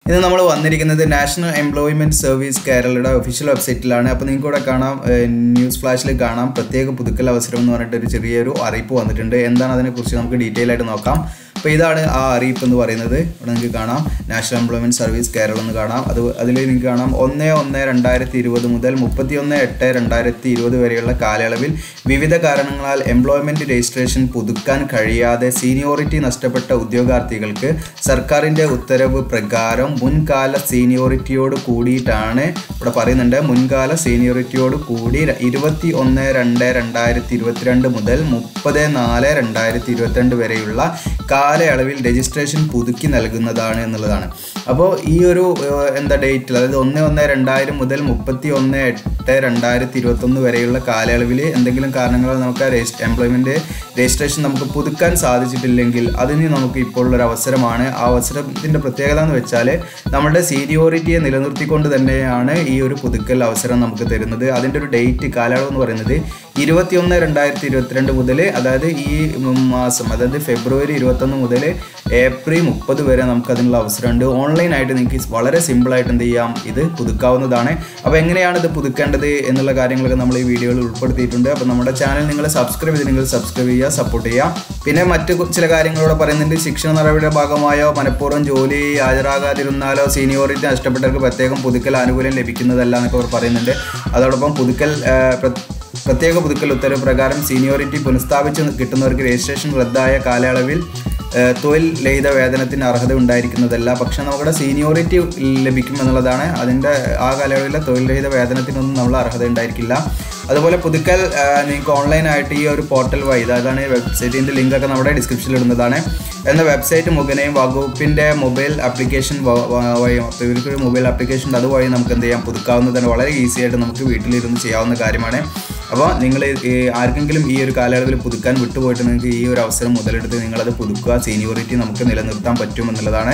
ഇത് നമ്മൾ വന്നിരിക്കുന്നത് നാഷണൽ എംപ്ലോയ്മെന്റ് സർവീസ് കേരളയുടെ ഒഫീഷ്യൽ വെബ്സൈറ്റിലാണ് അപ്പോൾ നിങ്ങൾക്ക് ഇവിടെ കാണാം ഏഹ്, ന്യൂസ് ഫ്ലാഷിൽ കാണാം പ്രത്യേക പുതുക്കൽ അവസരം എന്ന് പറഞ്ഞിട്ട് ഒരു ചെറിയൊരു അറിയിപ്പ് വന്നിട്ടുണ്ട് എന്താണ് അതിനെക്കുറിച്ച് നമുക്ക് ഡീറ്റെയിൽ ആയിട്ട് നോക്കാം അപ്പോൾ ഇതാണ് ആ അറിയിപ്പ് എന്ന് പറയുന്നത് ഇവിടെ നിങ്ങൾക്ക് കാണാം നാഷണൽ എംപ്ലോയ്മെന്റ് സർവീസ് കേരള എന്ന് കാണാം അത് അതിൽ നിങ്ങൾക്ക് കാണാം ഒന്ന് ഒന്ന് രണ്ടായിരത്തി ഇരുപത് മുതൽ മുപ്പത്തി ഒന്ന് എട്ട് രണ്ടായിരത്തി ഇരുപത് വരെയുള്ള കാലയളവിൽ വിവിധ കാരണങ്ങളാൽ എംപ്ലോയ്മെന്റ് രജിസ്ട്രേഷൻ പുതുക്കാൻ കഴിയാതെ സീനിയോറിറ്റി നഷ്ടപ്പെട്ട ഉദ്യോഗാർത്ഥികൾക്ക് സർക്കാരിൻ്റെ ഉത്തരവ് പ്രകാരം മുൻകാല സീനിയോറിറ്റിയോട് കൂടിയിട്ടാണ് ഇവിടെ പറയുന്നുണ്ട് മുൻകാല സീനിയോറിറ്റിയോട് കൂടി ഇരുപത്തി ഒന്ന് രണ്ട് രണ്ടായിരത്തി ഇരുപത്തിരണ്ട് മുതൽ മുപ്പത് നാല് രണ്ടായിരത്തി ഇരുപത്തിരണ്ട് വരെയുള്ള കാലയളവിൽ രജിസ്ട്രേഷൻ പുതുക്കി നൽകുന്നതാണ് എന്നുള്ളതാണ് അപ്പോൾ ഈ ഒരു ഏഹ്, എന്താ ഡേറ്റിൽ അതായത് ഒന്ന് ഒന്ന് രണ്ടായിരം മുതൽ മുപ്പത്തി ഒന്ന് എട്ട് രണ്ടായിരത്തി ഇരുപത്തൊന്ന് വരെയുള്ള കാലയളവിൽ എന്തെങ്കിലും കാരണങ്ങളാൽ നമുക്ക് എംപ്ലോയ്മെൻറ്റ് രജിസ്ട്രേഷൻ നമുക്ക് പുതുക്കാൻ സാധിച്ചിട്ടില്ലെങ്കിൽ അതിന് നമുക്ക് ഇപ്പോൾ ഒരു അവസരമാണ് ആ അവസരത്തിൻ്റെ പ്രത്യേകത എന്ന് വെച്ചാൽ നമ്മുടെ സീനിയോറിറ്റിയെ നിലനിർത്തിക്കൊണ്ട് തന്നെയാണ് ഈ ഒരു പുതുക്കൽ അവസരം നമുക്ക് തരുന്നത് അതിൻ്റെ ഒരു ഡേറ്റ് കാലയളവ് എന്ന് പറയുന്നത് ഇരുപത്തിയൊന്ന് രണ്ടായിരത്തി ഇരുപത്തിരണ്ട് മുതൽ അതായത് ഈ മാസം അതായത് ഫെബ്രുവരി ഇരുപത്തൊന്ന് മുതൽ ഏപ്രിൽ മുപ്പത് വരെ നമുക്ക് അതിനുള്ള അവസരമുണ്ട് ഓൺലൈനായിട്ട് നിങ്ങൾക്ക് വളരെ സിമ്പിളായിട്ട് എന്ത് ചെയ്യാം ഇത് പുതുക്കാവുന്നതാണ് അപ്പോൾ എങ്ങനെയാണ് ഇത് പുതുക്കേണ്ടത് എന്നുള്ള കാര്യങ്ങളൊക്കെ നമ്മൾ ഈ വീഡിയോയിൽ ഉൾപ്പെടുത്തിയിട്ടുണ്ട് അപ്പോൾ നമ്മുടെ ചാനൽ നിങ്ങൾ സബ്സ്ക്രൈബ് ചെയ്ത് നിങ്ങൾ സബ്സ്ക്രൈബ് ചെയ്യുക സപ്പോർട്ട് ചെയ്യുക പിന്നെ മറ്റു കു- ചില കാര്യങ്ങളോട് പറയുന്നുണ്ട് ശിക്ഷണ നടപടിയുടെ ഭാഗമായോ മനഃപൂർവ്വം ജോലി ഹാജരാകാതിരുന്നാലോ സീനിയോറിറ്റി നഷ്ടപ്പെട്ടവർക്ക് പ്രത്യേകം പുതുക്കൽ ആനുകൂല്യം ലഭിക്കുന്നതല്ല എന്നൊക്കെ അവർ പറയുന്നുണ്ട് അതോടൊപ്പം പുതുക്കൽ ആ, പ്ര- പ്രത്യേക പുതുക്കൽ ഉത്തരവ് പ്രകാരം സീനിയോറിറ്റി പുനഃസ്ഥാപിച്ച് കിട്ടുന്നവർക്ക് രജിസ്ട്രേഷൻ റദ്ദായ കാലയളവിൽ ഏഹ് തൊഴിൽ രഹിത വേതനത്തിന് അർഹത ഉണ്ടായിരിക്കുന്നതല്ല പക്ഷെ നമ്മുടെ സീനിയോറിറ്റി ലഭിക്കും എന്നുള്ളതാണ് അതിൻ്റെ ആ കാലയളവിലെ തൊഴിൽ രഹിത വേതനത്തിനൊന്നും നമ്മൾ അർഹത ഉണ്ടായിരിക്കില്ല അതുപോലെ പുതുക്കൽ ഏഹ് നിങ്ങൾക്ക് ഓൺലൈനായിട്ട് ഈ ഒരു പോർട്ടൽ വഴി അതാണ് വെബ്സൈറ്റിൻ്റെ ലിങ്കൊക്കെ നമ്മുടെ ഡിസ്ക്രിപ്ഷനിൽ ഇടുന്നതാണ് എന്ന വെബ്സൈറ്റ് മുഖേനയും വകുപ്പിൻ്റെ മൊബൈൽ ആപ്ലിക്കേഷൻ വഴിയും അപ്പോൾ ഇവർക്കൊരു മൊബൈൽ ആപ്ലിക്കേഷൻ ഉണ്ട് അതുവഴി നമുക്ക് എന്ത് ചെയ്യാം പുതുക്കാവുന്നതാണ് വളരെ ഈസി ആയിട്ട് നമുക്ക് വീട്ടിലിരുന്ന് ചെയ്യാവുന്ന കാര്യമാണ് അപ്പോൾ നിങ്ങൾ ആർക്കെങ്കിലും ഈ ഒരു കാലയളവിൽ പുതുക്കാൻ വിട്ടുപോയിട്ട് നിങ്ങൾക്ക് ഈ ഒരു അവസരം മുതലെടുത്ത് നിങ്ങളത് പുതുക്കുക സീനിയോറിറ്റി നമുക്ക് നിലനിർത്താൻ പറ്റും എന്നുള്ളതാണ്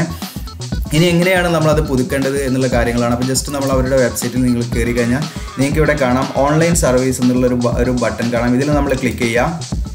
ഇനി എങ്ങനെയാണ് നമ്മളത് പുതുക്കേണ്ടത് എന്നുള്ള കാര്യങ്ങളാണ് അപ്പോൾ ജസ്റ്റ് നമ്മൾ അവരുടെ വെബ്സൈറ്റിൽ നിങ്ങൾ കയറി കഴിഞ്ഞാൽ നിങ്ങൾക്ക് ഇവിടെ കാണാം ഓൺലൈൻ സർവീസ് എന്നുള്ള ഒരു ബ- ഒരു ബട്ടൺ കാണാം ഇതിൽ നമ്മൾ ക്ലിക്ക് ചെയ്യാം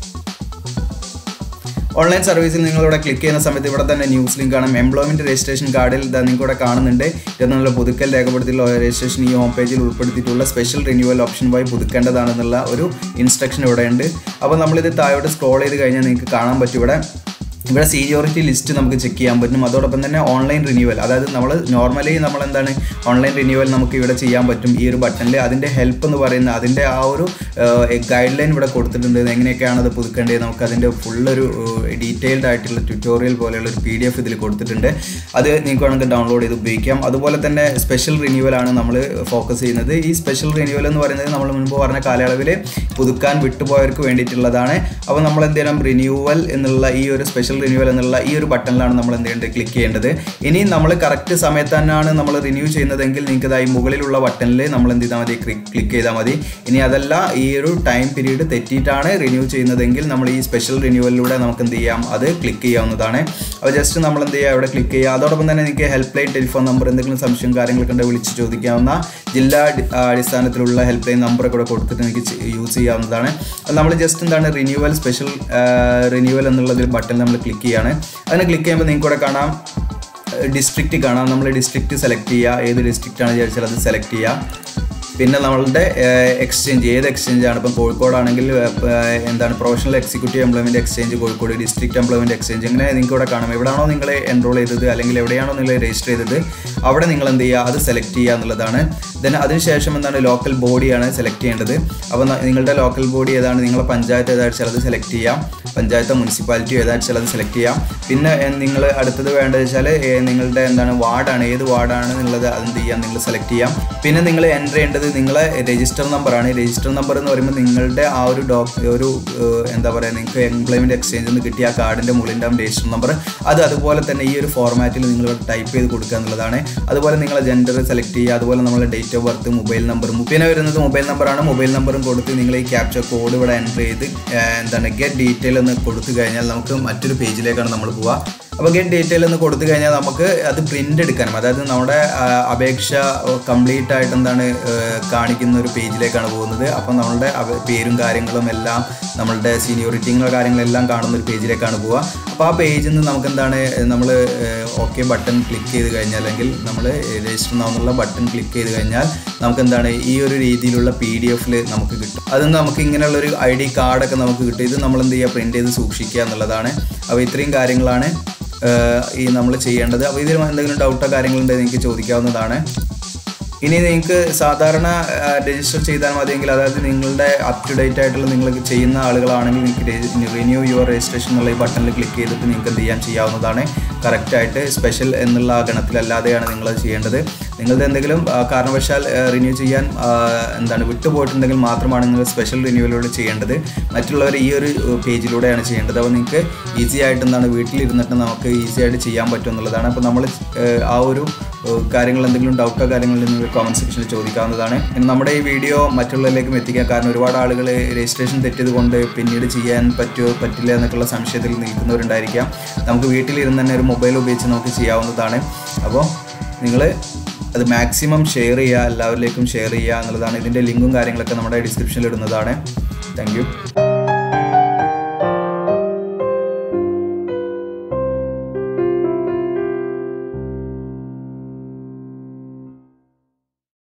ഓൺലൈൻ സർവീസിൽ നിങ്ങളിവിടെ ക്ലിക്ക് ചെയ്യുന്ന സമയത്ത് ഇവിടെ തന്നെ ന്യൂസ് ലിങ്ക് കാണാം എംപ്ലോയ്മെന്റ് രജിസ്ട്രേഷൻ കാർഡിൽ ഇതാ നിങ്ങൾക്ക് ഇവിടെ കാണുന്നുണ്ട് ഇരുപത്തിനാല് പുതുക്കൽ രേഖപ്പെടുത്തിയുള്ള രജിസ്ട്രേഷൻ ഈ ഹോം പേജിൽ ഉൾപ്പെടുത്തിയിട്ടുള്ള സ്പെഷ്യൽ റിന്യൂവൽ ഓപ്ഷൻ വഴി പുതുക്കേണ്ടതാണെന്നുള്ള ഒരു ഇൻസ്ട്രക്ഷൻ ഇവിടെ ഉണ്ട് അപ്പോൾ നമ്മളിത് താഴോട്ട് സ്ക്രോൾ ചെയ്ത് കഴിഞ്ഞാൽ നിങ്ങൾക്ക് കാണാൻ പറ്റും ഇവിടെ ഇവിടെ സീനിയോറിറ്റി ലിസ്റ്റ് നമുക്ക് ചെക്ക് ചെയ്യാൻ പറ്റും അതോടൊപ്പം തന്നെ ഓൺലൈൻ റിന്യൂവൽ അതായത് നമ്മൾ നോർമലി നമ്മൾ എന്താണ് ഓൺലൈൻ റിന്യൂവൽ നമുക്ക് ഇവിടെ ചെയ്യാൻ പറ്റും ഈ ഒരു ബട്ടണിൽ അതിൻ്റെ ഹെൽപ്പ് എന്ന് പറയുന്ന അതിൻ്റെ ആ ഒരു ഗൈഡ് ലൈൻ ഇവിടെ കൊടുത്തിട്ടുണ്ട് എങ്ങനെയൊക്കെയാണ് അത് പുതുക്കേണ്ടത് നമുക്ക് അതിൻ്റെ ഫുള്ളൊരു ഡീറ്റെയിൽഡ് ആയിട്ടുള്ള ട്യൂട്ടോറിയൽ പോലെയുള്ള ഒരു പി ഡി എഫ് ഇതിൽ കൊടുത്തിട്ടുണ്ട് അത് നിങ്ങൾക്ക് വേണമെങ്കിൽ ഡൗൺലോഡ് ചെയ്ത് ഉപയോഗിക്കാം അതുപോലെ തന്നെ സ്പെഷ്യൽ റിന്യൂവൽ ആണ് നമ്മൾ ഫോക്കസ് ചെയ്യുന്നത് ഈ സ്പെഷ്യൽ റിന്യൂവൽ എന്ന് പറയുന്നത് നമ്മൾ മുൻപ് പറഞ്ഞ കാലയളവിൽ പുതുക്കാൻ വിട്ടുപോയവർക്ക് വേണ്ടിയിട്ടുള്ളതാണ് അപ്പോൾ നമ്മൾ എന്ത് ചെയ്യണം റിന്യൂവൽ എന്നുള്ള ഈ ഒരു സ്പെഷ്യൽ റിന്യൂവൽ എന്നുള്ള ഈ ഒരു ബട്ടണിലാണ് നമ്മൾ എന്ത് ചെയ്യേണ്ടത് ക്ലിക്ക് ചെയ്യേണ്ടത് ഇനി നമ്മൾ കറക്റ്റ് സമയത്ത് തന്നെയാണ് നമ്മൾ റിന്യൂ ചെയ്യുന്നതെങ്കിൽ നിങ്ങൾക്ക് ഇതായി മുകളിലുള്ള ബട്ടണിൽ നമ്മൾ എന്ത് ചെയ്താൽ മതി ക്ലിക്ക് ചെയ്താൽ മതി ഇനി അതല്ല ഈ ഒരു ടൈം പീരീഡ് തെറ്റിയിട്ടാണ് റിന്യൂ ചെയ്യുന്നതെങ്കിൽ നമ്മൾ ഈ സ്പെഷ്യൽ റിന്യൂവലിലൂടെ നമുക്ക് എന്ത് ചെയ്യാം അത് ക്ലിക്ക് ചെയ്യാവുന്നതാണ് അപ്പോൾ ജസ്റ്റ് നമ്മൾ എന്ത് ചെയ്യുക അവിടെ ക്ലിക്ക് ചെയ്യുക അതോടൊപ്പം തന്നെ നിങ്ങൾക്ക് ഹെൽപ്പ് ലൈൻ ടെലിഫോൺ നമ്പർ എന്തെങ്കിലും സംശയം കാര്യങ്ങളൊക്കെ ഉണ്ടെങ്കിൽ വിളിച്ച് ചോദിക്കാവുന്ന ജില്ലാ അടി- ആ, അടിസ്ഥാനത്തിലുള്ള ഹെൽപ്പ് ലൈൻ നമ്പറൊക്കെ ഇവിടെ കൊടുത്തിട്ട് നിങ്ങൾക്ക് യൂസ് ചെയ്യാവുന്നതാണ് അത് നമ്മൾ ജസ്റ്റ് എന്താണ് റിന്യൂവൽ സ്പെഷ്യൽ റിന്യൂവൽ എന്നുള്ളതിൽ ബട്ടൺ നമ്മൾ ക്ലിക്ക് ചെയ്യാണ് അതിനെ ക്ലിക്ക് ചെയ്യുമ്പോൾ നിങ്ങൾക്ക് ഇവിടെ കാണാം ഡിസ്ട്രിക്റ്റ് കാണാം നമ്മൾ ഡിസ്ട്രിക്റ്റ് സെലക്ട് ചെയ്യുക ഏത് ഡിസ്ട്രിക്റ്റ് ആണ് വിചാരിച്ചാൽ അത് സെലക്ട് ചെയ്യുക പിന്നെ നമ്മളുടെ എക്സ്ചേഞ്ച് ഏത് എക്സ്ചേഞ്ച് ആണ് ഇപ്പം കോഴിക്കോടാണെങ്കിൽ ഏഹ്, എന്താണ് professional executive employment exchange Kozhikode district employment exchange ഇങ്ങനെ നിങ്ങൾക്ക് ഇവിടെ കാണാം എവിടെയാണോ നിങ്ങൾ എൻറോൾ ചെയ്തത് അല്ലെങ്കിൽ എവിടെയാണോ നിങ്ങൾ രജിസ്റ്റർ ചെയ്തത് അവിടെ നിങ്ങൾ എന്ത് ചെയ്യുക അത് സെലക്ട് ചെയ്യുക എന്നുള്ളതാണ് ദെൻ അതിനുശേഷം എന്താണ് ലോക്കൽ ബോഡിയാണ് സെലക്ട് ചെയ്യേണ്ടത് അപ്പോൾ ന- നിങ്ങളുടെ ലോക്കൽ ബോഡി ഏതാണ് നിങ്ങളെ പഞ്ചായത്ത് ഏതാ വെച്ചാൽ അത് സെലക്ട് ചെയ്യാം പഞ്ചായത്തോ മുനിസിപ്പാലിറ്റിയോ ഏതാ വെച്ചാൽ അത് സെലക്ട് ചെയ്യാം പിന്നെ നിങ്ങൾ അടുത്തത് വേണ്ടത് വെച്ചാൽ ഏഹ്, നിങ്ങളുടെ എന്താണ് വാർഡാണ് ഏത് വാർഡാണ് എന്നുള്ളത് അത് എന്ത് ചെയ്യാം നിങ്ങൾ സെലക്ട് ചെയ്യാം പിന്നെ നിങ്ങൾ എൻ്റർ ചെയ്യേണ്ടത് നിങ്ങളെ രജിസ്റ്റർ നമ്പറാണ് രജിസ്റ്റർ നമ്പർ എന്ന് പറയുമ്പോൾ നിങ്ങളുടെ ആ ഒരു ഡോക് ഒരു ഏഹ്, എന്താ പറയുക നിങ്ങൾക്ക് എംപ്ലോയ്മെൻറ്റ് എക്സ്ചേഞ്ചിൽ നിന്ന് കിട്ടിയ ആ കാർഡിൻ്റെ മുകളിൻ്റെ രജിസ്റ്റർ നമ്പർ അത് അതുപോലെ തന്നെ ഈ ഒരു ഫോർമാറ്റിൽ നിങ്ങൾ ടൈപ്പ് ചെയ്ത് കൊടുക്കുക എന്നുള്ളതാണ് അതുപോലെ നിങ്ങളെ ജെൻഡർ സെലക്ട് ചെയ്യുക അതുപോലെ നമ്മളെ date of birth mobile number പിന്നെ വരുന്നത് മൊബൈൽ നമ്പറാണ് മൊബൈൽ നമ്പറും കൊടുത്ത് നിങ്ങൾ ഈ ക്യാപ്ചർ കോഡ് ഇവിടെ എൻ്റർ ചെയ്ത് ഏഹ്, എന്താണ് ഗെറ്റ് ഡീറ്റെയിൽ എന്ന് കൊടുത്തു കഴിഞ്ഞാൽ നമുക്ക് മറ്റൊരു പേജിലേക്കാണ് നമ്മൾ പോവുക അപ്പോൾ ഗെറ്റ് ഡീറ്റെയിൽ എന്ന് കൊടുത്തു കഴിഞ്ഞാൽ നമുക്ക് അത് പ്രിൻ്റ് എടുക്കാനും അതായത് നമ്മുടെ ആ, അപേക്ഷ കംപ്ലീറ്റ് ആയിട്ട് എന്താണ് ഏഹ്, കാണിക്കുന്ന ഒരു പേജിലേക്കാണ് പോകുന്നത് അപ്പോൾ നമ്മളുടെ അവ- പേരും കാര്യങ്ങളും എല്ലാം നമ്മളുടെ സീനിയോറിറ്റിങ്ങുള്ള കാര്യങ്ങളെല്ലാം കാണുന്ന ഒരു പേജിലേക്കാണ് പോവുക അപ്പോൾ ആ പേജിൽ നിന്ന് നമുക്ക് എന്താണ് നമ്മൾ ഓക്കെ ബട്ടൺ ക്ലിക്ക് ചെയ്ത് കഴിഞ്ഞാൽ അല്ലെങ്കിൽ നമ്മൾ രജിസ്റ്റർ എന്നുള്ള ബട്ടൺ ക്ലിക്ക് ചെയ്ത് കഴിഞ്ഞാൽ നമുക്ക് എന്താണ് ഈ ഒരു രീതിയിലുള്ള പി ഡി എഫിൽ നമുക്ക് കിട്ടും അത് നമുക്ക് ഇങ്ങനെയുള്ള ഒരു ഐ ഡി കാർഡൊക്കെ നമുക്ക് കിട്ടും ഇത് നമ്മൾ എന്ത് ചെയ്യുക പ്രിൻറ്റ് ചെയ്ത് സൂക്ഷിക്കുക എന്നുള്ളതാണ് അപ്പോൾ ഇത്രയും കാര്യങ്ങളാണ് ഏഹ്, ഈ നമ്മൾ ചെയ്യേണ്ടത് അപ്പോൾ ഇതിൽ എന്തെങ്കിലും ഡൗട്ടോ കാര്യങ്ങളുണ്ടെങ്കിൽ നിങ്ങൾക്ക് ചോദിക്കാവുന്നതാണ് ഇനി നിങ്ങൾക്ക് സാധാരണ രജിസ്റ്റർ ചെയ്താൽ മതിയെങ്കിൽ അതായത് നിങ്ങളുടെ അപ് ടു ഡേറ്റ് ആയിട്ടുള്ള നിങ്ങൾ ചെയ്യുന്ന ആളുകളാണെങ്കിൽ നിങ്ങൾക്ക് റിന്യൂ യുവർ രജിസ്ട്രേഷൻ എന്നുള്ള ഈ ബട്ടണിൽ ക്ലിക്ക് ചെയ്തിട്ട് നിങ്ങൾക്ക് എന്ത് ചെയ്യാൻ ചെയ്യാവുന്നതാണ് കറക്റ്റായിട്ട് സ്പെഷ്യൽ എന്നുള്ള ആ ഗണത്തിലല്ലാതെയാണ് നിങ്ങളത് ചെയ്യേണ്ടത് നിങ്ങളുടെ എന്തെങ്കിലും ആ, കാരണവശാൽ റിന്യൂ ചെയ്യാൻ ആ, എന്താണ് വിട്ടുപോയിട്ടുണ്ടെങ്കിൽ മാത്രമാണ് നിങ്ങൾ സ്പെഷ്യൽ റിന്യൂവലൂടെ ചെയ്യേണ്ടത് മറ്റുള്ളവർ ഈ ഒരു പേജിലൂടെയാണ് ചെയ്യേണ്ടത് അപ്പോൾ നിങ്ങൾക്ക് ഈസി ആയിട്ട് എന്താണ് വീട്ടിലിരുന്നിട്ട് നമുക്ക് ഈസി ആയിട്ട് ചെയ്യാൻ പറ്റും എന്നുള്ളതാണ് അപ്പോൾ നമ്മൾ ആ ഒരു ഏഹ് കാര്യങ്ങൾ എന്തെങ്കിലും ഡൗട്ടോ കാര്യങ്ങളിൽ നിങ്ങൾ കമൻറ്റ് സെക്ഷനിൽ ചോദിക്കാവുന്നതാണ് ഇനി നമ്മുടെ ഈ വീഡിയോ മറ്റുള്ളവരിലേക്കും എത്തിക്കാൻ കാരണം ഒരുപാട് ആളുകൾ രജിസ്ട്രേഷൻ തെറ്റിയത് കൊണ്ട് പിന്നീട് ചെയ്യാൻ പറ്റുമോ പറ്റില്ല എന്നൊക്കെയുള്ള സംശയത്തിൽ നിൽക്കുന്നവരുണ്ടായിരിക്കാം നമുക്ക് വീട്ടിലിരുന്ന് തന്നെ ഒരു മൊബൈൽ ഉപയോഗിച്ച് നമുക്ക് ചെയ്യാവുന്നതാണ് അപ്പോൾ നിങ്ങൾ അത് മാക്സിമം ഷെയർ ചെയ്യുക എല്ലാവരിലേക്കും ഷെയർ ചെയ്യുക എന്നുള്ളതാണ് ഇതിൻ്റെ ലിങ്കും കാര്യങ്ങളൊക്കെ നമ്മുടെ ഡിസ്ക്രിപ്ഷനിൽ ഇടുന്നതാണ് താങ്ക് യു